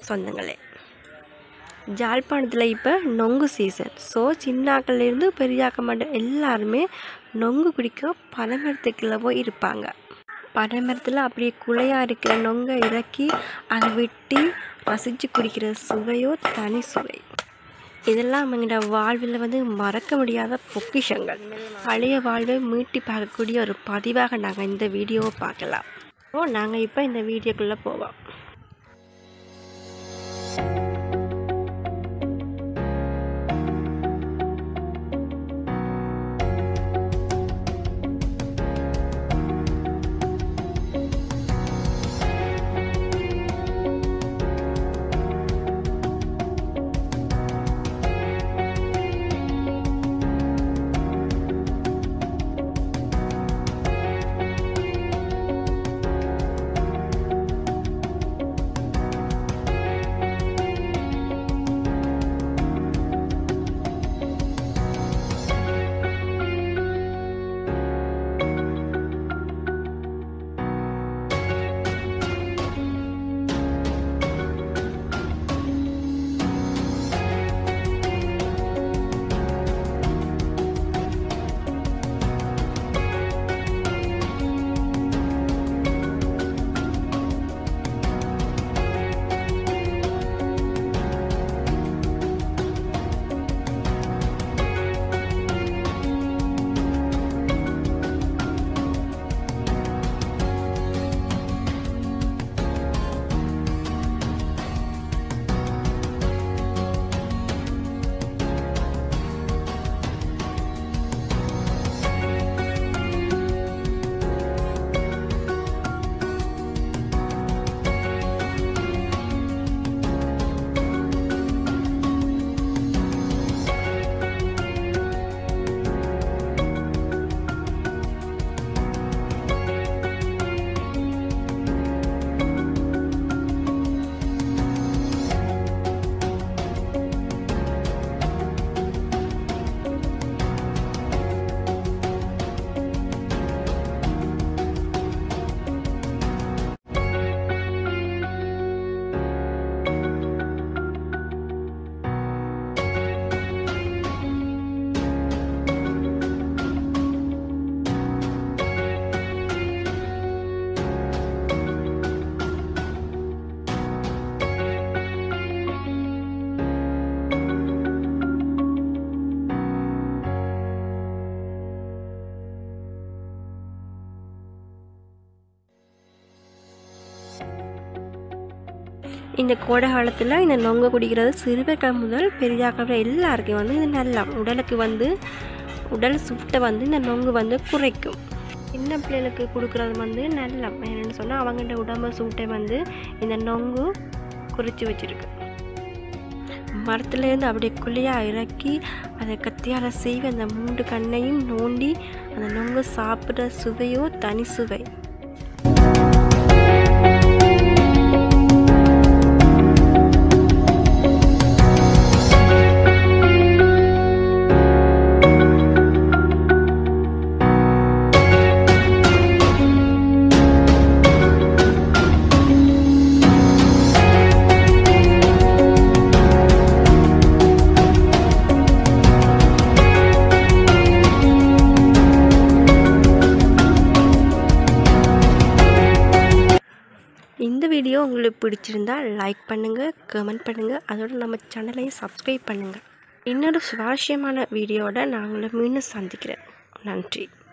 சொந்தங்களே ஜாழ்ப்பாணத்தில் இப்போ நொங்கு சீசன் ஸோ சின்னாக்கள்லேருந்து பெரியாக்க மாட்டேன் எல்லாருமே நொங்கு குடிக்க பனைமரத்துக்குள்ள போய் இருப்பாங்க பனைமரத்தில் அப்படியே குலையாக இருக்கிற நொங்கை இறக்கி அதை வெட்டி ரசித்து குடிக்கிற சுவையோ தனி சுவை இதெல்லாம் எங்களோட வாழ்வில் வந்து மறக்க முடியாத பொக்கிஷங்கள் பழைய வாழ்வை மீட்டி பார்க்கக்கூடிய ஒரு பதிவாக நாங்கள் இந்த வீடியோவை பார்க்கலாம் ஓ நாங்கள் இப்போ இந்த வீடியோக்குள்ளே போவோம் இந்த கோடை காலத்தில் இந்த நொங்கு குடிக்கிறது சிறுவர்கள் முதல் பெரியாக்கள் வரை எல்லாருக்கும் வந்து இது நல்லா உடலுக்கு வந்து உடல் சுட்டை வந்து இந்த நொங்கு வந்து குறைக்கும் சின்ன பிள்ளைகளுக்கு கொடுக்குறது வந்து நல்லா என்னென்னு சொன்னால் அவங்கள்ட்ட உடம்பு சூட்டை வந்து இந்த நொங்கு குறித்து வச்சிருக்கு மரத்துலேருந்து அப்படியே குழியாக இறக்கி அதை கத்தியால் செய்வி அந்த மூன்று கண்ணையும் நோண்டி அந்த நொங்கு சாப்பிட்ற சுவையோ தனி சுவை இந்த வீடியோ உங்களுக்கு பிடிச்சிருந்தா லைக் பண்ணுங்கள் கமெண்ட் பண்ணுங்கள் அதோட நம்ம சேனலையும் சப்ஸ்கிரைப் பண்ணுங்கள் இன்னொரு சுவாரஸ்யமான வீடியோவோட நான் உங்களை மீண்டும் சந்திக்கிறேன் நன்றி